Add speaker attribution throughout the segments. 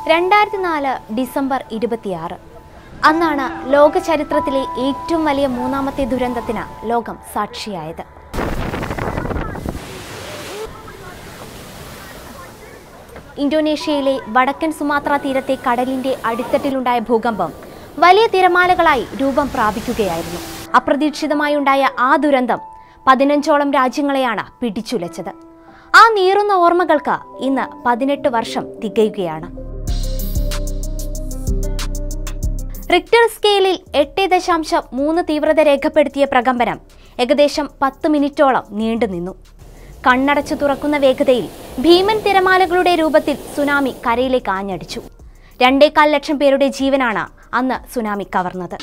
Speaker 1: രണ്ടായിരത്തി നാല് ഡിസംബർ ഇരുപത്തിയാറ് അന്നാണ് ലോക ചരിത്രത്തിലെ ഏറ്റവും വലിയ മൂന്നാമത്തെ ദുരന്തത്തിന് ലോകം സാക്ഷിയായത് ഇന്തോനേഷ്യയിലെ വടക്കൻ സുമാത്ര തീരത്തെ കടലിന്റെ അടിത്തട്ടിലുണ്ടായ ഭൂകമ്പം വലിയ തിരമാലകളായി രൂപം പ്രാപിക്കുകയായിരുന്നു അപ്രതീക്ഷിതമായുണ്ടായ ആ ദുരന്തം പതിനഞ്ചോളം രാജ്യങ്ങളെയാണ് പിടിച്ചുലച്ചത് ആ നീറുന്ന ഓർമ്മകൾക്ക് ഇന്ന് പതിനെട്ട് വർഷം തികയുകയാണ് റിക്ടർ സ്കെയിലിൽ എട്ട് ദശാംശം മൂന്ന് തീവ്രത രേഖപ്പെടുത്തിയ പ്രകമ്പനം ഏകദേശം പത്ത് മിനിറ്റോളം നീണ്ടുനിന്നു കണ്ണടച്ചു തുറക്കുന്ന വേഗതയിൽ ഭീമൻ തിരമാലകളുടെ രൂപത്തിൽ സുനാമി കരയിലേക്ക് ആഞ്ഞടിച്ചു രണ്ടേകാൽ ലക്ഷം പേരുടെ ജീവനാണ് അന്ന് സുനാമി കവർന്നത്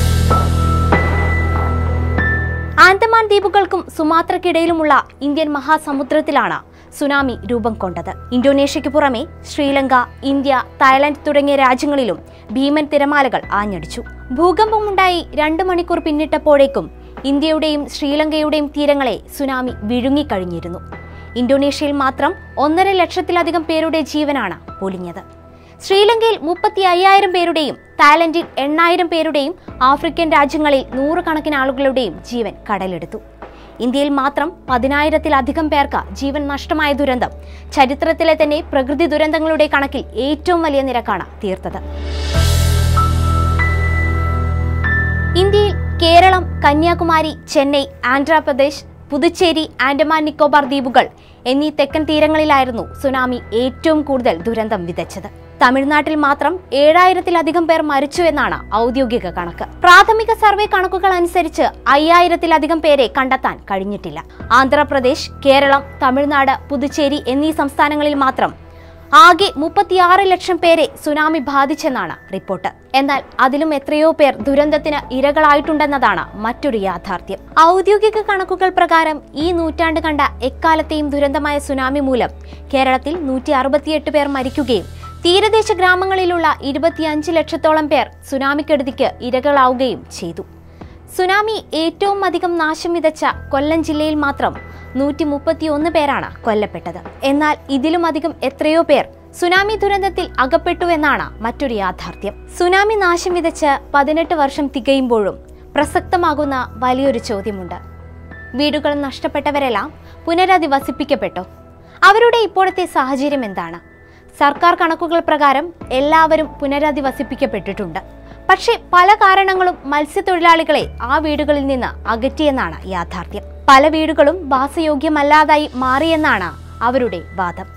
Speaker 1: ആൻഡമാൻ ദ്വീപുകൾക്കും സുമാത്രക്കിടയിലുമുള്ള ഇന്ത്യൻ മഹാസമുദ്രത്തിലാണ് സുനാമി രൂപം കൊണ്ടത് ഇന്തോനേഷ്യയ്ക്ക് പുറമെ ശ്രീലങ്ക ഇന്ത്യ തായ്ലാന്റ് തുടങ്ങിയ രാജ്യങ്ങളിലും ഭീമൻ തിരമാലകൾ ആഞ്ഞടിച്ചു ഭൂകമ്പമുണ്ടായി രണ്ട് മണിക്കൂർ പിന്നിട്ടപ്പോഴേക്കും ഇന്ത്യയുടെയും ശ്രീലങ്കയുടെയും തീരങ്ങളെ സുനാമി വിഴുങ്ങിക്കഴിഞ്ഞിരുന്നു ഇന്തോനേഷ്യയിൽ മാത്രം ഒന്നര ലക്ഷത്തിലധികം പേരുടെ ജീവനാണ് പൊലിഞ്ഞത് ശ്രീലങ്കയിൽ മുപ്പത്തി അയ്യായിരം പേരുടെയും തായ്ലൻഡിൽ എണ്ണായിരം പേരുടെയും ആഫ്രിക്കൻ രാജ്യങ്ങളിൽ നൂറുകണക്കിന് ആളുകളുടെയും ജീവൻ കടലെടുത്തു ഇന്ത്യയിൽ മാത്രം പതിനായിരത്തിലധികം പേർക്ക് ജീവൻ നഷ്ടമായ ദുരന്തം ചരിത്രത്തിലെ തന്നെ പ്രകൃതി ദുരന്തങ്ങളുടെ കണക്കിൽ ഏറ്റവും വലിയ നിരക്കാണ് തീർത്തത് ഇന്ത്യയിൽ കേരളം കന്യാകുമാരി ചെന്നൈ ആന്ധ്രാപ്രദേശ് പുതുച്ചേരി ആൻഡമാൻ നിക്കോബാർ ദ്വീപുകൾ എന്നീ തെക്കൻ തീരങ്ങളിലായിരുന്നു സുനാമി ഏറ്റവും കൂടുതൽ ദുരന്തം വിതച്ചത് തമിഴ്നാട്ടിൽ മാത്രം ഏഴായിരത്തിലധികം പേർ മരിച്ചു എന്നാണ് ഔദ്യോഗിക കണക്ക് പ്രാഥമിക സർവേ കണക്കുകൾ അനുസരിച്ച് അയ്യായിരത്തിലധികം പേരെ കണ്ടെത്താൻ കഴിഞ്ഞിട്ടില്ല ആന്ധ്രാപ്രദേശ് കേരളം തമിഴ്നാട് പുതുച്ചേരി എന്നീ സംസ്ഥാനങ്ങളിൽ മാത്രം ആകെ മുപ്പത്തിയാറ് ലക്ഷം പേരെ സുനാമി ബാധിച്ചെന്നാണ് റിപ്പോർട്ട് എന്നാൽ അതിലും എത്രയോ പേർ ദുരന്തത്തിന് ഇരകളായിട്ടുണ്ടെന്നതാണ് മറ്റൊരു യാഥാർത്ഥ്യം ഔദ്യോഗിക കണക്കുകൾ പ്രകാരം ഈ നൂറ്റാണ്ട് കണ്ട എക്കാലത്തെയും ദുരന്തമായ സുനാമി മൂലം കേരളത്തിൽ നൂറ്റി അറുപത്തിയെട്ട് പേർ മരിക്കുകയും തീരദേശ ഗ്രാമങ്ങളിലുള്ള ഇരുപത്തിയഞ്ച് ലക്ഷത്തോളം പേർ സുനാമിക്കെടുതിക്ക് ഇരകളാവുകയും ചെയ്തു സുനാമി ഏറ്റവും അധികം നാശം വിതച്ച കൊല്ലം ജില്ലയിൽ മാത്രം നൂറ്റി മുപ്പത്തിയൊന്ന് പേരാണ് കൊല്ലപ്പെട്ടത് എന്നാൽ ഇതിലും അധികം എത്രയോ പേർ സുനാമി ദുരന്തത്തിൽ അകപ്പെട്ടു എന്നാണ് മറ്റൊരു യാഥാർത്ഥ്യം സുനാമി നാശം വിതച്ച് പതിനെട്ട് വർഷം തികയുമ്പോഴും പ്രസക്തമാകുന്ന വലിയൊരു ചോദ്യമുണ്ട് വീടുകൾ നഷ്ടപ്പെട്ടവരെല്ലാം പുനരധിവസിപ്പിക്കപ്പെട്ടോ അവരുടെ ഇപ്പോഴത്തെ സാഹചര്യം എന്താണ് സർക്കാർ കണക്കുകൾ പ്രകാരം എല്ലാവരും പുനരധിവസിപ്പിക്കപ്പെട്ടിട്ടുണ്ട് പക്ഷേ പല കാരണങ്ങളും മത്സ്യത്തൊഴിലാളികളെ ആ വീടുകളിൽ നിന്ന് അകറ്റിയെന്നാണ് യാഥാർത്ഥ്യം പല വീടുകളും വാസയോഗ്യമല്ലാതായി മാറിയെന്നാണ് അവരുടെ വാദം